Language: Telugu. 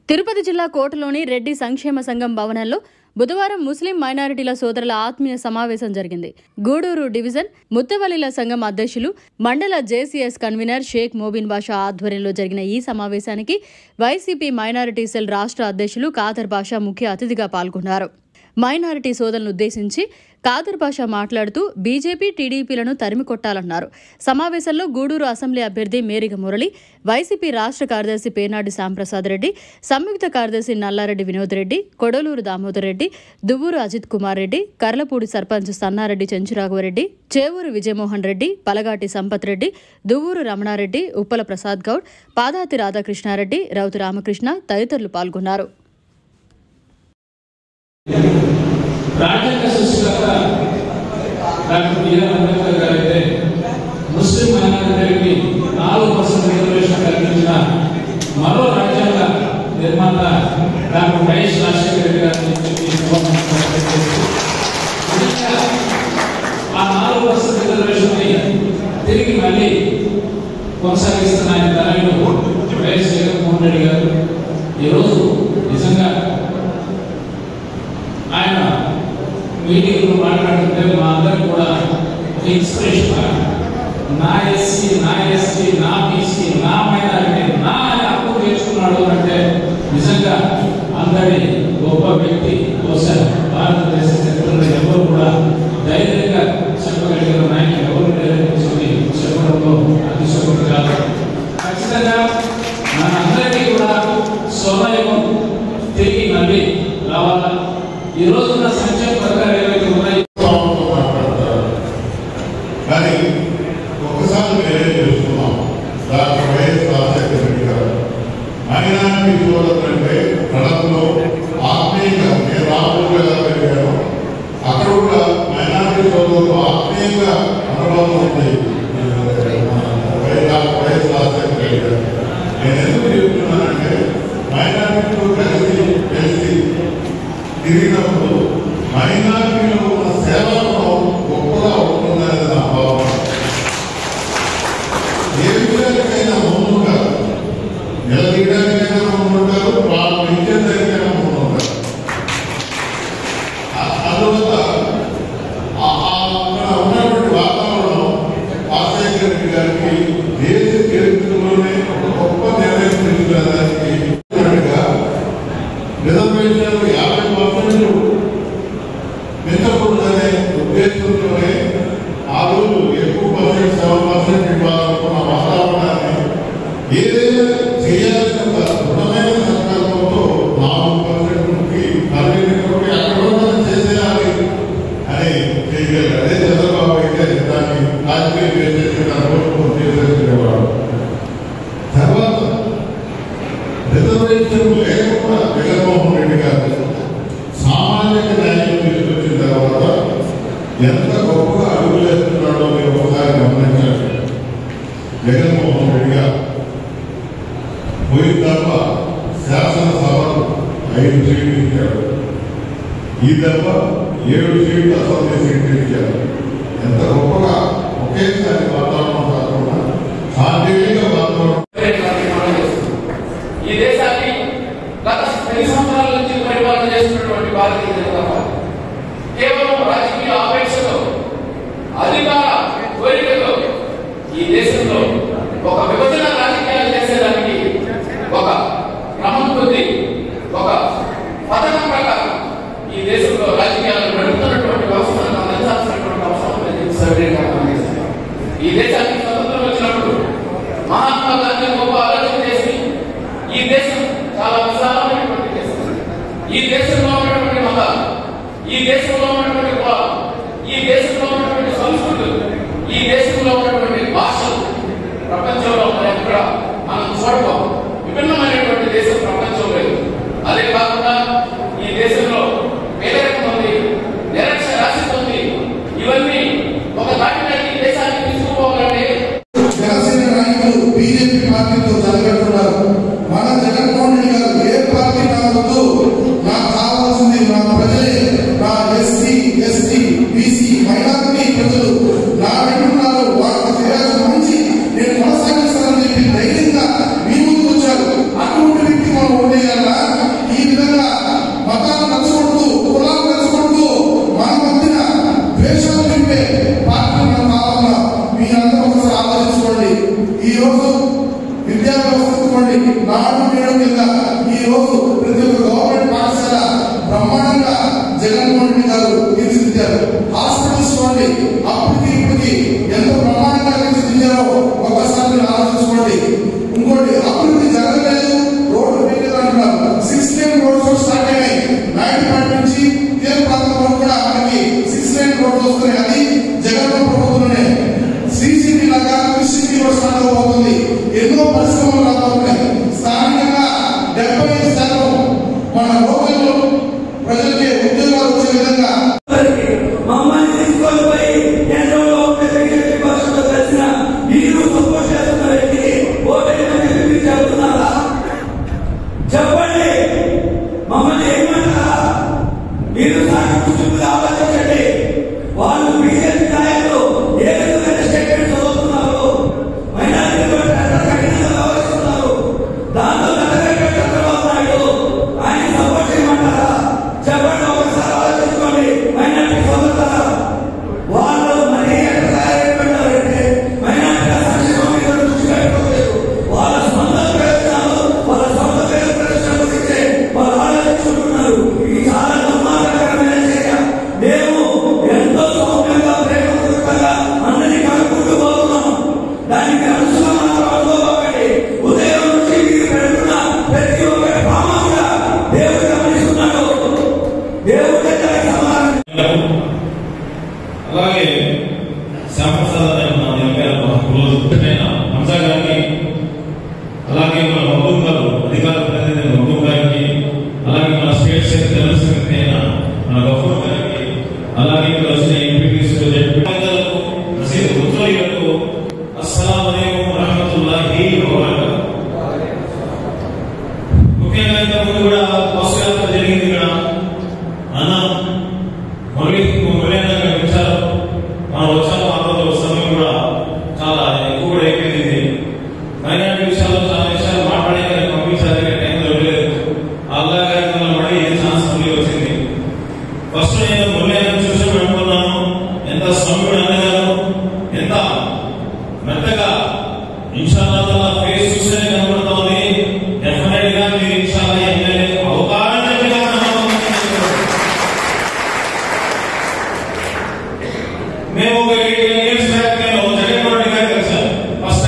తిరుపతి జిల్లా కోటలోని రెడ్డి సంక్షేమ సంఘం భవనంలో బుధవారం ముస్లిం మైనారిటీల సోదరుల ఆత్మీయ సమావేశం జరిగింది గూడూరు డివిజన్ ముత్తవల్లిల సంఘం అధ్యక్షులు మండల జేసీఎస్ కన్వీనర్ షేక్ మోబిన్ బాషా ఆధ్వర్యంలో జరిగిన ఈ సమావేశానికి వైసీపీ మైనారిటీ సెల్ రాష్ట్ర అధ్యక్షులు కాదర్ బాషా ముఖ్య అతిథిగా పాల్గొన్నారు మైనారిటీ సోదరులను ఉద్దేశించి కాదర్ బాషా మాట్లాడుతూ బీజేపీ టీడీపీలను తరిమి కొట్టాలన్నారు సమావేశంలో గూడూరు అసెంబ్లీ అభ్యర్థి మేరిగ మురళి వైసీపీ రాష్ట్ర కార్యదర్శి పేర్నాటి శ్యాంప్రసాద్ రెడ్డి సంయుక్త కార్యదర్శి నల్లారెడ్డి వినోద్ రెడ్డి కొడలూరు దామోదర్ రెడ్డి దువ్వూరు అజిత్ కుమార్ రెడ్డి కర్లపూడి సర్పంచ్ సన్నారెడ్డి చెంచురాఘవరెడ్డి చేవూరు విజయమోహన్ రెడ్డి పలగాటి సంపత్ రెడ్డి దువ్వూరు రమణారెడ్డి ఉప్పల ప్రసాద్ గౌడ్ పాదాతి రాధాకృష్ణారెడ్డి రౌతు రామకృష్ణ తదితరులు పాల్గొన్నారు రాజ్యాంగ సృష్టికర్త డాక్టర్ బిఆర్ అంబేద్కర్ గారు అయితే ముస్లిం మైనారిటీలకి నాలుగు పర్సెంట్ రిజర్వేషన్ కల్పించిన మరో రాజ్యాంగ నిర్మాత డాక్టర్ వైఎస్ రాజశేఖర రెడ్డి గారిని చెప్పి ఈ సభను చేస్తూ, నిజంగా ఆ నాలుగు పర్సెంట్ రిజర్వేషన్ తిరిగి మళ్ళీ కొనసాగిస్తున్న ఆయన తనయుడు వైఎస్ జగన్మోహన్ రెడ్డి గారు ఈరోజు నిజంగా ఆయన మీటింగ్లో మాట్లాడుతుంటే మా అందరికి కూడా ఒక ఇన్స్పిరేషన్ నా ఎస్సీ నా ఎస్టీ నా బీసీ నా మైనారిటీ నా అని హక్కు తెచ్చుకున్నాడు అంటే నిజంగా అందరి గొప్ప వ్యక్తి బహుశా భారతదేశ చరిత్రలో ఎవరు కూడా ధైర్యంగా చెప్పగలిగిన నాయకులు ఎవరు లేరని చెప్పి చెప్పడంలో అతిశయోక్తి కాదు ఖచ్చితంగా మనందరికీ కూడా స్వభావం తిరిగి మళ్ళీ రావాలా ఈ రోజున్న సంక్షేమ పథకాలు ఏవైతే ఉన్నాయో సాగుతూ మాట్లాడతారు కానీ ఒక్కసారి వేరే తెలుసుకున్నాం డాక్టర్ వైఎస్ రాజశేఖర రెడ్డి గారు మైనారిటీ సోదరులంటే కడపలో ఆత్మీయంగా నేను రామూరు ఎలా పెరిగాను అక్కడ కూడా మైనారిటీ సోదరులు ఆత్మీయంగా అనుభవం ఉంది వైఎస్ వైఎస్ రాజశేఖర రెడ్డి గారు నేను ఎందుకు చెప్తున్నానంటే మైనారిటీతో కలిసి కలిసి తిరిగినప్పుడు మైనారిటీలో ఉన్న సేవలను గొప్పగా ఉంటుందనేది నా భావన ఏ విషయానికైనా ముందుగా నిలదీయడానికైనా ముందుంటారు వాళ్ళు ఇచ్చేదానికైనా ముందుంటారు ఆ- అందువల్ల ఆ- ఆ అక్కడ ఉన్నటువంటి వాతావరణం రాజశేఖర రెడ్డి గారికి దేశ చరిత్రలోనే ఒక గొప్ప నిర్ణయం తీసుకునేదానికి రిజర్వేషన్లు యాభై పర్సెంట్ పెంచకూడదనే ఉద్దేశంతోనే ఆ రోజు ఎక్కువ పర్సెంట్ సెవెన్ పర్సెంట్ ఇవ్వాలనుకున్న వాతావరణాన్ని ఏదైనా చేయాలని ఒక దృఢమైన సంకల్పంతో నాలుగు పర్సెంట్కి పరిమితి అక్కడ ఉన్నది చేసేయాలి అని చేయగలిగారు అదే చంద్రబాబు అయితే దాన్ని రాజకీయ చేసేసి దాని చేసేసేవాడు తర్వాత రిజర్వేషన్ లేకుండా జగన్మోహన్ రెడ్డి గారు సామాజిక న్యాయం తీసుకొచ్చిన తర్వాత ఎంత గొప్పగా అడుగులు వేస్తున్నాడో మీరు ఒకసారి గమనించండి జగన్మోహన్ రెడ్డి గారు పోయిన తప్ప శాసనసభ ఐదు సీట్లు ఇచ్చాడు ఈ దెబ్బ ఏడు సీట్లు అసెంబ్లీ సీట్లు ఇచ్చారు ఎంత గొప్పగా ఒకేసారి వాతావరణం కాకుండా సాంకేతిక వాతావరణం ఈ దేశాన్ని గత పది సంవత్సరాల నుంచి పరిపాలన చేస్తున్నటువంటి భారతీయ జనతా పార్టీ కేవలం రాజకీయ ఆపేక్షతో అధికార కోరికతో ఈ దేశంలో ఒక విభజన రాజకీయాలు చేసేదానికి ఒక క్రమం కొద్ది ఒక పథకం ప్రకారం ఈ దేశంలో రాజకీయాలు నడుపుతున్నటువంటి వ్యవస్థను అందించాల్సినటువంటి అవసరం లేదు సవినయంగా గమనిస్తున్నాం. ఈ దేశానికి స్వతంత్రం వచ్చినప్పుడు మహాత్మా గాంధీ గొప్ప ఆలోచన చేసి ఈ దేశం చాలా విశాలమైనటువంటి దేశం ఈ దేశంలో ఉన్నటువంటి మతాలు ఈ దేశంలో ఉన్నటువంటి కులాలు ఈ దేశంలో ఉన్నటువంటి సంస్కృతులు ఈ దేశంలో ఉన్నటువంటి భాషలు ప్రపంచంలో మనం ఎక్కడ మనం చూడబోం విభిన్నమైనటువంటి దేశం ప్రపంచం లేదు అదే కాకుండా ఈ దేశంలో పేదరికం ఉంది నిరక్షరాస్యత ఉంది ఇవన్నీ ఒక దాటిన ఈ దేశాన్ని తీసుకుపోవాలంటే జనసేన నాయకులు బీజేపీ పార్టీతో జరగట్టున్నారు మన జగన్మోహన్ రెడ్డి గారు ఏ పార్టీ కావద్దు నాకు కావాల్సింది నా ప్రజలే నా ఎస్సీ ఎస్టీ బీసీ మైనారిటీ ప్రజలు నా వెంటున్నారు వాళ్ళకి చేయాల్సిన మంచి నేను కొనసాగిస్తానని చెప్పి ధైర్యంగా మీ ముందుకు నామకరణం కింద ఈ రోజు ప్రతి ఒక్క గవర్నమెంట్ పాఠశాల బ్రహ్మాండంగా జగన్మోహన్ రెడ్డి గారు తీర్చిదిద్దారు హాస్పిటల్స్ చూడండి అప్పటికి ఇప్పటికి ఎంత బ్రహ్మాండంగా తీర్చిదిద్దారో ఒకసారి మీరు ఆలోచించుకోండి ఇంకోటి అభివృద్ధి జరగలేదు రోడ్డు వేయలేదు అంటున్నారు సిక్స్ లేన్ రోడ్స్ స్టార్ట్ అయినాయి నాయుడుపేట నుంచి తీర ప్రాంతం వరకు కూడా మనకి సిక్స్ లేన్ రోడ్స్ వస్తున్నాయి అది జగన్మోహన్ ప్రభుత్వంలోనే సిసిటి లాగా సిసిటి కూడా స్టార్ట్ అవబోతుంది ఎన్నో పరిశ్రమలు రాబోతున్నాయి స్థానికంగా డెబ్బై ఐదు శాతం మన లోకల్లో ప్రజలకి ఉద్యోగాలు వచ్చే విధంగా మమ్మల్ని తీసుకొని పోయి కేంద్రంలో ఉండే బీజేపీ పక్షంలో కలిసిన మీరు సపోర్ట్ చేస్తున్న వ్యక్తిని ఓటేయమని చెప్పి చెబుతున్నారా చెప్పండి మమ్మల్ని ఏమంటారా మీరు సాక్షి ఆలోచించండి వాళ్ళు బీజేపీ నాయకులు ఏ విధమైన స్టేట్మెంట్ చదువుతున్నారు మైనారిటీ కఠినంగా వ్యవహరిస్తున్నారు దాంతో నడవడిక చంద్రబాబు నాయుడు ఆయన సపోర్ట్ చేయమంటారా చెప్పండి ఒకసారి ఆలోచించుకోండి మైనారిటీ సోదరులారా వాళ్ళు మరి ఎక్కడ తయారైపోయినారంటే మైనారిటీ సంక్షేమం మీద దృష్టి పెట్టలేదు వాళ్ళ సొంత ప్రయోజనాలు వాళ్ళ సొంత పేరు ప్రయోజనాల గురించే వాళ్ళు ఆలోచించుకుంటున్నారు ఇది చాలా దుర్మార్గకరమైన చర్య మేము ఎంతో సౌమ్యంగా ప్రేమపూర్వకంగా అందరినీ కలుపుకుంటూ పోతున్నాం దానికి అనుసరణ మాత్రం అనుకోకండి ఉదయం నుంచి మీరు పెడుతున్న ప్రతి ఒక్క భామ కూడా దేవుడు గమనిస్తున్నాడు దేవుడి దగ్గర సమాధానం అలాగే శ్యామప్రసాద్ అనే మన ఎంపీ రోజున హంసా గారికి అలాగే మన మధుర్ గారు అధికార ప్రతినిధి మధుర్ గారికి అలాగే మన స్టేట్ జనరల్ సెక్రటరీ అయిన మన గఫూర్ గారికి అలాగే ఇక్కడ వచ్చిన ఎంపీటీసీలు జడ్పీలకు మసీదు ఉత్తరీయులకు అస్సలాం అలైకుం రహమతుల్లాహి వబరకాతుహు ముఖ్యంగా ఇంతకుముందు కూడా బస్సు యాత్ర జరిగింది ఇక్కడ అన్నం మళ్ళీ మొదలైన విషయాలు మనం వచ్చాము ఆ రోజు సమయం కూడా చాలా ఎక్కువ కూడా అయిపోయింది మైనార్టీ విషయాల్లో చాలా విషయాలు మాట్లాడే పంపించాలి టైం దొరకలేదు అల్లా గారి వల్ల మళ్ళీ ఏ ఛాన్స్ మళ్ళీ వచ్చింది ఫస్ట్ నేను మురళీని చూసి అనుకున్నాను ఎంత స్వామిడు అన్నగారు ఎంత మెత్తగా ఇన్షాల్లా ఫేస్ చూస్తేనే కనబడతా